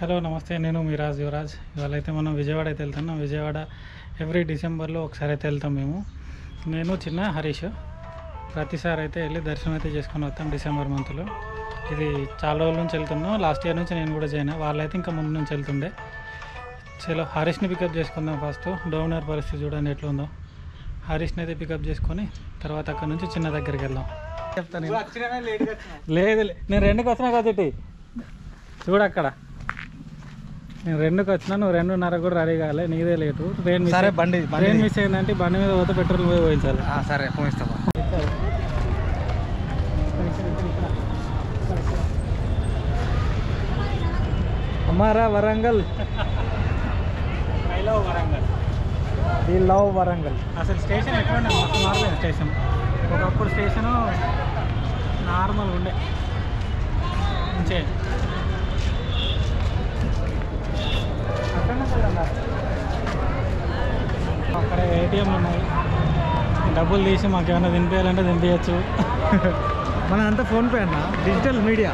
Hello నమస్తే నేను మీ రాజ్ యువరాజ్ ఇవాళ అయితే మనం విజయవాడ అయితే వెళ్తున్నాం విజయవాడ ఎవ్రీ డిసెంబర్లో ఒకసారి అయితే వెళ్తాం మేము నేను చిన్న హరీష్ ప్రతిసారి అయితే వెళ్ళి దర్శనం అయితే చేసుకొని వస్తాం డిసెంబర్ మంత్లో ఇది చాలా రోజుల నుంచి వెళ్తున్నాం లాస్ట్ ఇయర్ నుంచి నేను కూడా చేయను వాళ్ళైతే ఇంకా ముందు నుంచి వెళ్తుండే చలో హరీష్ని పికప్ చేసుకుందాం ఫస్ట్ డోమినర్ పరిస్థితి చూడండి ఎట్లా ఉందో హరీష్ని అయితే పికప్ చేసుకొని తర్వాత అక్కడ నుంచి చిన్న దగ్గరికి వెళ్దాం చెప్తాను నేను. లేదు లే- నేను రెండుకి వచ్చినా కాబట్టి చూడు అక్కడ నేను రెండుకి వచ్చినా నువ్వు రెండున్నర కూడా రెడీ కాలే నీదే లేటు ట్రైన్ మిస్ సరే అయి- బండి ట్రైన్ మిస్ అయిందంటే బండి మీద పోతే పెట్రోల్ పోయి పోయించాలి ఆ, సరే ఫోన్ ఇస్తావా అమ్మారా వరంగల్ ఈ లవ్ వరంగల్ అసలు స్టేషన్ ఎట్లా ఉండే మస్తు మారలేదు స్టేషన్ ఒకప్పుడు స్టేషను నార్మల్ ఉండే ఉంచే అక్కడ ఏటీఎంలు ఉన్నాయి డబ్బులు తీసి మాకు ఏమైనా తినిపించాలంటే తినిపించచ్చు మన అంతా ఫోన్ పే అన్న డిజిటల్ మీడియా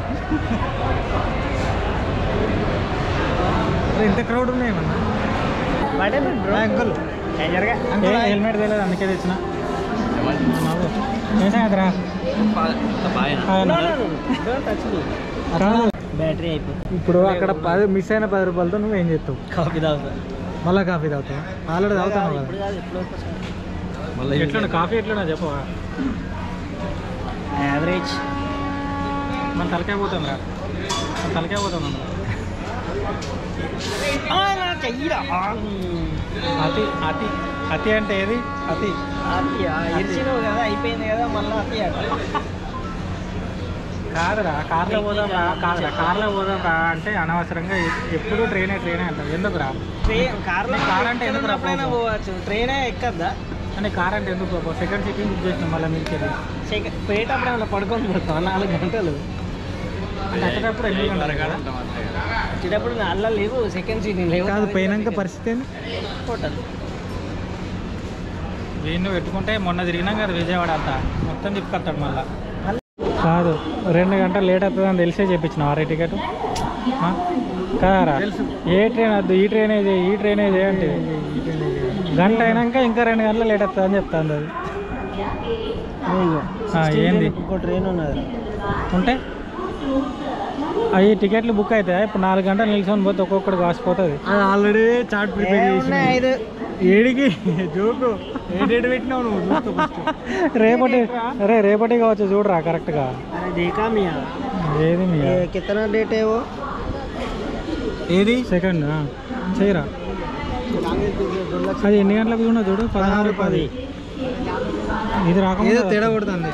ఇంత క్రౌడ్ ఉన్నాయేమన్నా అంకుల్ అంకుల్ హెల్మెట్ తెలియదు అందుకే తెచ్చిన ఏం సంగతిరా? కాదు బ్యాటరీ అయిపోతుంది ఇప్పుడు అక్కడ పది మిస్ అయిన పది రూపాయలతో నువ్వు ఏం చేస్తావు కాఫీ తాగుతా మళ్ళీ కాఫీ తాగుతావు ఆల్రెడీ తాగుతాను ఇప్పుడు కదా కాదు ఎప్పుడో ఒకసారి ఎట్లున్నా కాఫీ ఎట్లున్నా చెప్పవా యావరేజ్ మన తలకాయ పోతాం రా మన తలకాయ పోతాం మనం అతి అతి అతి అంటే ఏది అతి ఇరిచినావు కదా అయిపోయింది కదా మళ్ళీ అతి కాదురా కార్లో పోదాం రా కాదురా కార్లో పోదాం రా అంటే అనవసరంగా ఎ- ఎప్పుడు ట్రైనే ట్రైనే అంటావు ఎందుకు రా ట్రైన్ కార్లో కార్ అంటే ఎందుకు రా ఎప్పుడైనా పోతావు? పోవచ్చు ట్రైనే ఎక్కద్దా అంటే కార్ అంటే ఎందుకు సెకండ్ సీటింగ్ బుక్ చేసినాం మళ్ళీ మీకు సెక- పోయేటప్పుడు ఏమైనా పడుకొని పోతాం నాలుగు గంటలు అంటే అట్టేటప్పుడు ఎన్ని గంటలు కదా వచ్చేటప్పుడు అల్ల లేవు సెకండ్ సీటింగ్ లేవు కాదు పోయినాక పరిస్థితి ఏంది హోటల్ వీడిని పెట్టుకుంటే మొన్న తిరిగినాం కదా విజయవాడ అంతా మొత్తం తిప్పుకొస్తాడు మళ్ళా కాదు రెండు గంటలు లేట్ అవుతుందని తెలిసే చెప్పించిన ఆరే టికెట్ కారా ఏ ట్రైన్ వద్దు ఈ ట్రైన్ చేయి ఈ ట్రైన్ చేయండి గంట అయినాక ఇంకా రెండు గంటలు లేట్ అవుతుంది అని చెప్తాను అది ఆ, ఏంది ఇంకో ట్రైన్ ఉన్నది ఉంటే అవి టికెట్లు బుక్ అవుతాయి ఇప్పుడు నాలుగు గంటలు నిల్చొని పోతే ఒక్కొక్కటి కాసిపోతుంది అది ఆల్రెడీ చార్ట్ ప్రిపేర్ చేసి ఏమున్నాయి ఐదు ఏడికి జోకు ఏ డేట్ పెట్టినావు నువ్వు చూస్తూ first. రేపటి రే రేపటి కావచ్చు చూడరా కరెక్ట్గా अरे देखा मियाँ ఏది మీ ये कितना डेट है वो ఏది సెకండ్ చేయరా అది ఎన్ని గంటలకు చూడ చూడు పదహారు పది ఇది ఏదో రాకుండా తేడా కొడుతుంది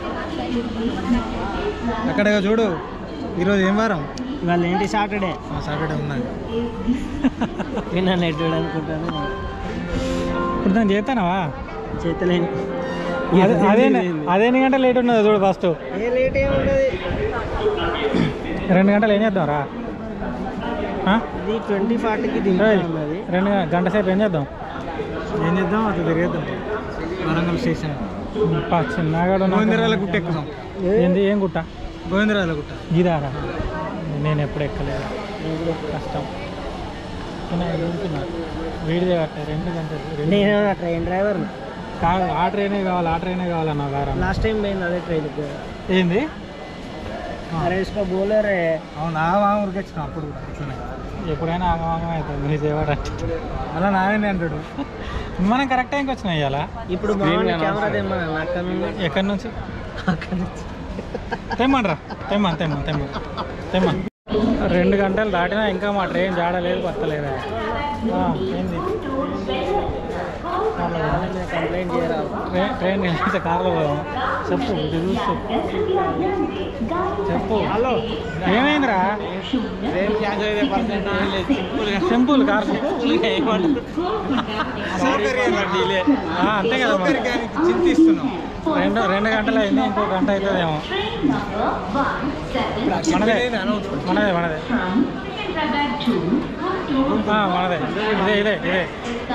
అక్కడ ఇగో చూడు ఈరోజు ఏం వారం ఇవాళ ఏంటి సాటర్డే సాటర్డే ఉన్నది విన్నా నెట్ అనుకుంటాను ఇప్పుడు దాన్ని చేస్తానవా చేతలేని అదే అదే అదే ఎన్ని గంటలు లేట్ ఉన్నదో చూడు ఫస్ట్ ఏ లేట్ ఏముంటుంది రెండు గంటలు ఏం చేద్దాం రా ఆ? ఇది ట్వంటీ ఫార్టీకి ఏయ్, దిగుతున్నది రెండు గ- గంట సేపు ఏం చేద్దాం ఏం చేద్దాం అట్లా తిరిగేద్దాం వరంగల్ స్టేషన్ పా, చిన్నగాడు ఉన్నాక- గోవిందరాల గుట్ట ఎక్కుదాం ఏంది ఏం గుట్ట గోవిందరాల గుట్ట ఇదారా నేను ఎప్పుడు ఎక్కలేదు కష్టం చిన్న వెళ్తున్నా వీడిదే కట్టే రెండు గంటలు రెండు నేను ట్రైన్ డ్రైవర్ కాదు ఆ ట్రైనే కావాలి ఆ ట్రైనే కావాలన్నా గారా లాస్ట్ టైం పోయింది అదే ట్రైన్ ఏంది అరే ఇసుక బోలరే అవును ఆ మా ఊరికి వచ్చినాం అప్పుడు కూడా ఇట్లనే ఎప్పుడైనా ఆగమాగం అవుతుంది విజయవాడ అంటే మళ్ళీ నాయనే అంటాడు మనం కరెక్ట్ టైంకి వచ్చినాం ఇవాళ ఇప్పుడు బాగుంది కెమెరా తెమ్మా అక్కడ నుండి ఎక్కడి నుంచి అక్కడ నుంచి తెమ్మనరా తెమ్మన్ తెమ్మన్ తెమ్మన్ తెమ్మన్ రెండు గంటలు దాటినా ఇంకా మా ట్రైన్ జాడలేదు పత్తలేదా ఆ, ఏంది కార్లో పోదాం. కంప్లైంట్ చేయరా ట్రైన్ ట్రైన్ వెళ్తే కార్లో పోదాం చెప్పు ఇది చూసి చెప్పు చెప్పు హలో ఏమైందిరా సింపుల్ కార్ ఆ, అంతే కదా మరి. చింతిస్తున్నాం రెండు రెండు గంటలు అయింది ఇంకో గంట అవుతుందేమో మనదే మనదే మనదే ఆ, మనదే ఇదే ఇదే ఇదే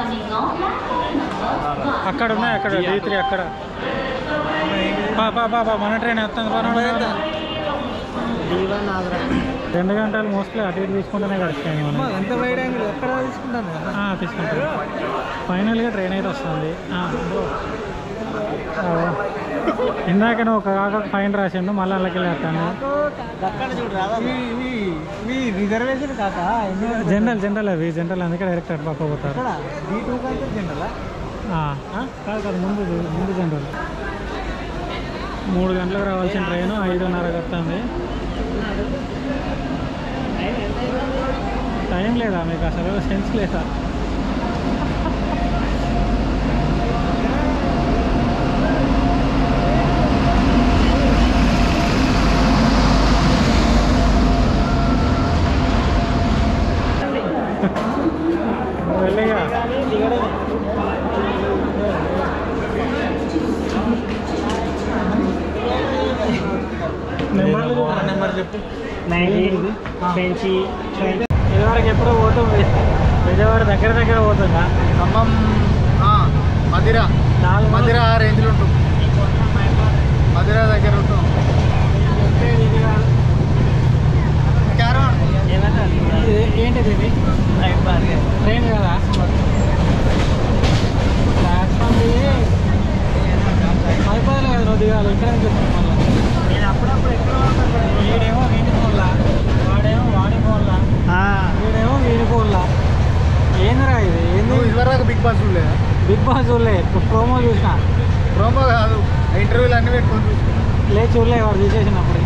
అక్కడ ఉన్నాయి అక్కడ డీ త్రీ అక్కడ పా పా పా పా, మన ట్రైన్ వస్తుంది పా, నడు, నడు. డీ వన్ ఆగ్రా రెండు గంటలు మోస్ట్లీ అటు ఇటు తీసుకుంటూనే గడిచిపోయాయి మనం ఎంత వైడ్ యాంగిల్ ఎక్కడ తీసుకుంటాను కదా ఆ, తీసుకుంటాం ఫైనల్గా ట్రైన్ అయితే వస్తుంది ఆ, బ్రో. ఆ, ఇందాక నువ్వు ఒక కాక ఫైన్ రాసిండు మళ్ళీ అలాగే వేస్తాను అక్కడ చూడు రాదా మీ రిజర్వేషన్ కాక ఎన్ని జనరల్ జనరల్ అవి జనరల్ అందుకే డైరెక్ట్ అటు పక్క పోతారు ఎక్కడ బీ టూ కంటే జనరలా ఆ, కాదు కాదు ముందు ముందు జనరల్ మూడు గంటలకు రావాల్సిన ట్రైన్ ఐదున్నరకు వస్తుంది టైం లేదా మీకు అసలు సెన్స్ లేదా వెళ్ళిగా నెంబర్లు చూడు. నెంబర్ చెప్పు పెంచి ఇదివరకు ఎప్పుడో పోతుంది విజయవాడ దగ్గర దగ్గర పోతుందా ఖమ్మం మదిర నాలుగు మదిర ఆ రేంజ్లో ఉంటుంది మదిర దగ్గర ఉంటాం ఇది- ఏంటిది ఇది ట్రైన్ కదా ప్లాట్ఫామ్ అయిపోయాలి కదా నువ్వు దిగాలి ఇక్కడ నుంచి వస్తుంది మళ్ళీ నేను అప్పుడప్పుడు ఎక్కడ వీడేమో వీడి ఫోన్లా వాడేమో వాడి ఫోన్లా వీడేమో వీడి ఫోన్లా ఏందిరా ఇది ఏంది నువ్వు ఇదివరకు బిగ్ బాస్ చూడలేదా బిగ్ బాస్ చూడలే ప్రోమో చూసిన ప్రోమో కాదు ఇంటర్వ్యూలు అన్ని పెట్టుకొని చూసుకో లేదు చూడలే వాడు తీసేసినప్పుడు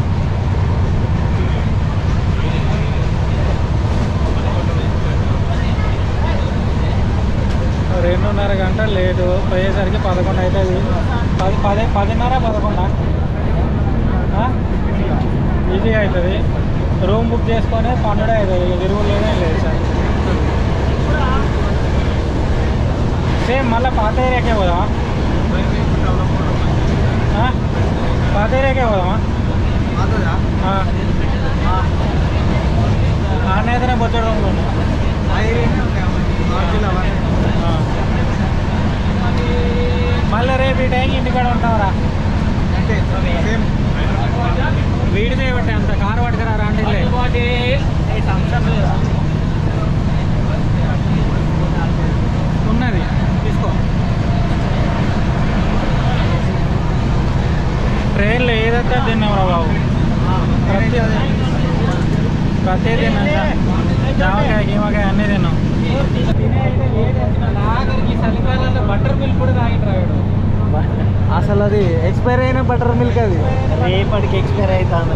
రెండున్నర గంట లేదు పోయేసరికి పదకొండు అవుతుంది పది పది పదిన్నర పదకొండా ఈజీగా అవుతుంది రూమ్ బుక్ చేసుకొని పన్నెండు అవుతుంది ఇక తిరుగులేదే లేదు సార్ సేమ్ మళ్ళీ పాత ఏరియాకే పోదామా ఆ? పాత ఏరియాకే పోదామా ఆనేతనే బొచ్చడం రూమ్లో మళ్ళీ రేపు ఈ టైంకి ఇంటికాడ ఉంటావరా అంటే సేమ్ వీడిదే బట్టి అంత కారు పట్టుకురా రాండి ఉన్నది తీసుకో ట్రైన్లో ఏదైతే తిన్నావురా బాబు ప్రతి ప్రతి తిన్నా జామకాయ గీమకాయ అన్నీ తిన్నాం ఆఖరికి చలికాలంలో బటర్ మిల్క్ కూడా తాగింటాడు అసలు అది ఎక్స్పైర్ అయిన బటర్ మిల్క్ అది రేపటికి ఎక్స్పైర్ అవుతుంది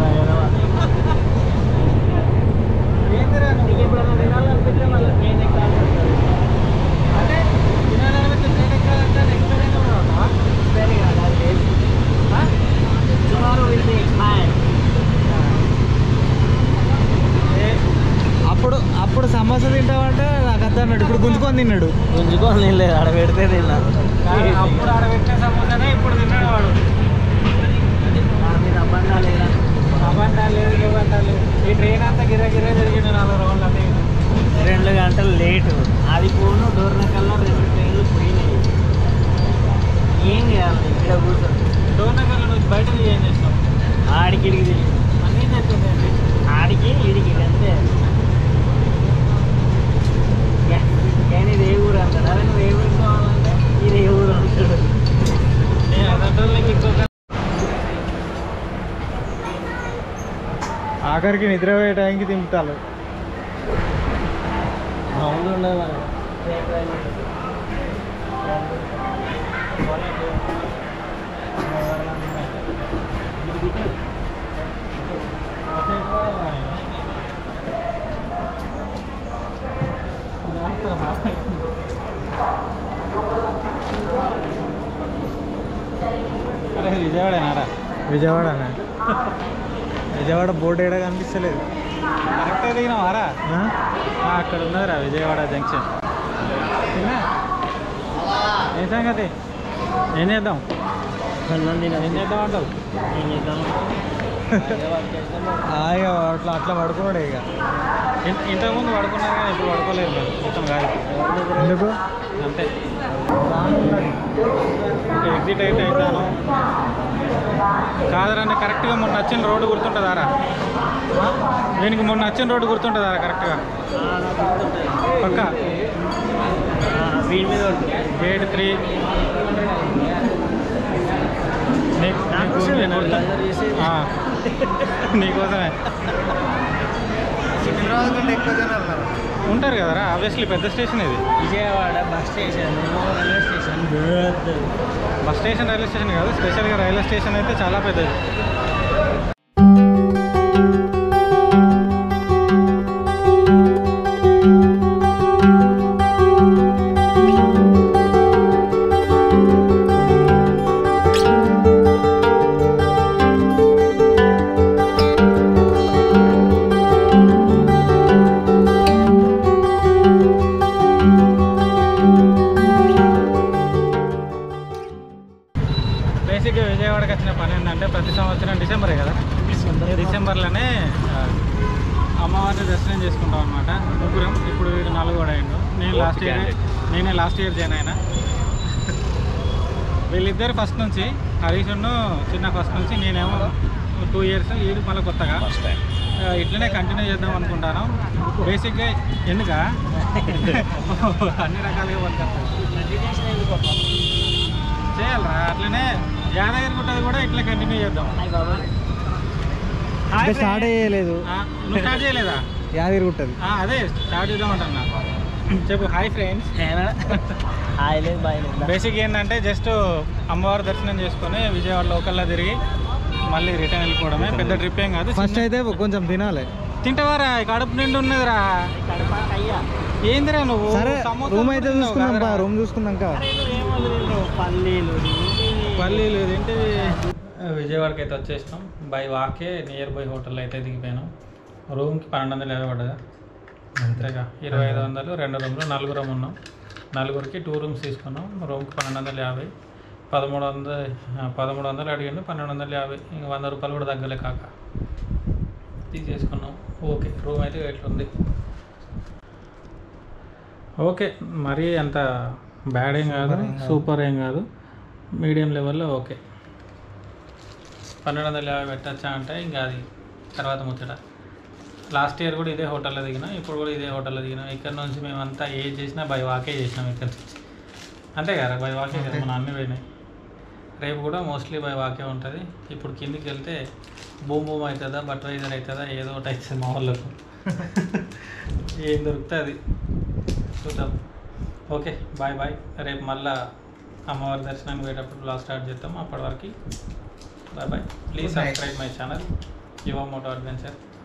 ఏందిరా నువ్వు ఎప్పుడైనా తినాలనిపిస్తే మళ్ళీ ట్రైన్ ఎక్కాలి అంటే తినాలనిపిస్తే ట్రైన్ ఎక్కాలంటే ఎక్స్పైర్ అయిన ఉన్నావా? ఎక్స్పైర్ కాదు అది లేదు ఆ? టుమారో విల్ బి ఎక్స్పైర్ ఏ- అప్పుడు అప్పుడు సమోసా తింటామంటే నాకు అర్థం అన్నాడు ఇప్పుడు గుంజుకొని తిన్నాడు గుంజుకొని తినలేదు ఆడ పెడితే తిన్నా కాదు, అప్పుడు ఆడ పెట్టిన సమోసానే ఇప్పుడు తిన్నాడు వాడు దాని మీద అబ్బండా లేదా అబండాలు లేదు లేవంటాలు లేదు ఈ ట్రైన్ అంతా గిర గిర తిరిగిండు నాలుగు రౌండ్లు అదే రెండు గంటలు లేటు అది పోను డోర్నకల్లా రెండు ట్రైన్లు పోయినాయి ఏం చేయాలి ఇక్కడ కూర్చొని డోర్నగర్లో నుంచి బయట ఏం చేస్తాం ఆడికి ఇడికి తిరిగి అన్నీ చేస్తుంది ఆడికి ఇడికి అంతే యా- కానీ ఇది ఏ ఊరు అంటాడు అరే నువ్వు ఏ ఊరు కావాలంటే ఇది ఏ ఊరు అంటాడు అదంటే ఇంకొక ఆఖరికి నిద్రపోయే టైంకి తింపుతారు సౌండ్ ఉండదు మరి అరే విజయవాడేనారా విజయవాడ విజయవాడ బోర్డు ఏడా కనిపిస్తలేదు కరెక్టే దిగినావారా ఆ? ఆ, అక్కడ ఉన్నదిరా విజయవాడ జంక్షన్ తిన్నా? ఏం సంగతి ఏం చేద్దాం అన్నం తిన ఏం చేద్దాం అంటావు ఏం చేద్దాం ఆ, ఇక అట్లా అట్లా పడుకోడు ఇక ఇన్- ఇంతకుముందు పడుకున్నారు కానీ ఇప్పుడు పడుకోలేరు మీరు ఇతను కాదు ఎందుకు అంతే ఎగ్జిట్ అయితే అవుతాను కాదరండి కరెక్ట్గా మొన్న వచ్చిన రోడ్డు గుర్తుంటుందారా దీనికి మొన్న వచ్చిన రోడ్డు గుర్తుంటుందారా కరెక్ట్గా పక్క వీడి మీద ఉంటుంది గేట్ త్రీ నీకు నాకోసమే నీకు నా గుర్తు- అందరూ చేసేది. ఆ, నీకోసమే సికింద్రాబాద్ కంటే ఎక్కువ జనాలు కదా ఉంటారు కదరా ఆబ్వియస్లీ పెద్ద స్టేషన్ ఇది Vijayawada bus station railway station పెద్దది. బస్ స్టేషన్ రైల్వే స్టేషన్ కాదు స్పెషల్గా రైల్వే స్టేషన్ అయితే చాలా పెద్దది బేసిక్గా విజయవాడకి వచ్చిన పని ఏంటంటే ప్రతి సంవత్సరం డిసెంబరే కదా డిసెంబర్లోనే ఆ, అమ్మవారిని దర్శనం చేసుకుంటాం అనమాట ముగ్గురం ఇప్పుడు వీడు నాలుగు కూడా అయిండు నేను లాస్ట్ ఇయర్ నేనే లాస్ట్ ఇయర్ జాయిన్ అయినా వీళ్ళిద్దరు ఫస్ట్ నుంచి హరీషును చిన్న ఫస్ట్ నుంచి నేనేమో టూ ఇయర్స్ వీడు మళ్ళీ కొత్తగా ఆ, ఇట్లనే కంటిన్యూ చేద్దాం అనుకుంటాను బేసిక్గా ఎందుక అన్ని రకాలుగా పనిచేస్తాను కంటిన్యూషన్ ఎందుకు అబ్బా? చేయాలరా అట్లనే యాదగిరి గుట్టది కూడా ఇట్లా కంటిన్యూ చేద్దాం హాయ్ బాబాయ్ అంటే స్టార్ట్ చేయలేదు ఆ, నువ్వు స్టార్ట్ చేయలేదా యాదగిరి గుట్టది ఆ, అదే స్టార్ట్ చేద్దాం అంటున్నా చెప్పు హాయ్ ఫ్రెండ్స్ హాయ్ లేదు బాయ్ లేదు బేసిక్ ఏంటంటే జస్ట్ అమ్మవారి దర్శనం చేసుకొని విజయవాడ లోకల్లో తిరిగి మళ్ళీ రిటర్న్ వెళ్ళిపోవడమే పెద్ద ట్రిప్ ఏం కాదు ఫస్ట్ అయితే కొంచెం తినాలి తింటావారా కడుపు నిండి ఉన్నదిరా కడప అయ్యా ఏందిరా నువ్వు సరే సమోసా రూమ్ అయితే తిన్నావు చూసుకుందాం కదరా? రూమ్ చూసుకున్నాక ఏమో పల్లీలు ఏంటివి? పల్లీలు ఏంటివి విజయవాడకి అయితే వచ్చేసినాం బై వాకే నియర్ బై హోటల్ అయితే దిగిపోయాను రూమ్కి పన్నెండు వందలు యాభై పడ్డదా అంతేగా ఇరవై ఐదు వందలు రెండు రూమ్లు నలుగురం ఉన్నాం నలుగురికి టూ రూమ్స్ తీసుకున్నాం రూమ్కి పన్నెండు వందల యాభై పదమూడు వందల పదమూడు వందలు అడిగిండు పన్నెండు వందల యాభై ఇంకా వంద రూపాయలు కూడా తగ్గలే కాక తీసేసుకున్నాం ఓకే రూమ్ అయితే ఎట్లుంది ఓకే మరీ అంత బ్యాడ్ ఏం కాదు సూపర్ ఏం కాదు మీడియం లెవెల్లో ఓకే పన్నెండు వందల యాభై పెట్టచ్చా అంటే ఇంకా అది తర్వాత ముచ్చట లాస్ట్ ఇయర్ కూడా ఇదే హోటల్లో దిగినాం ఇప్పుడు కూడా ఇదే హోటల్లో దిగినాం ఇక్కడ నుంచి మేమంతా ఏ చేసినా బై వాకే చేసినాం ఇక్కడ నుంచి అంతే కదా బై వాకే కదా మన అన్ని పోయినాయి రేపు కూడా మోస్ట్లీ బై వాకే ఉంటుంది ఇప్పుడు కిందికి వెళ్తే బూమ్ బూమ్ అవుతుందా బట్వైజర్ అవుతుందా ఏదో ఒకటి అవుతుంది మా వాళ్ళకు ఏం దొరుకుతుంది చూద్దాం ఓకే బాయ్ బాయ్ రేపు మళ్ళా అమ్మవారి దర్శనానికి పోయేటప్పుడు బ్లాగ్ స్టార్ట్ చేద్దాం అప్పటి వరకు bye bye please Good night. Subscribe my channel Yuva moto adventure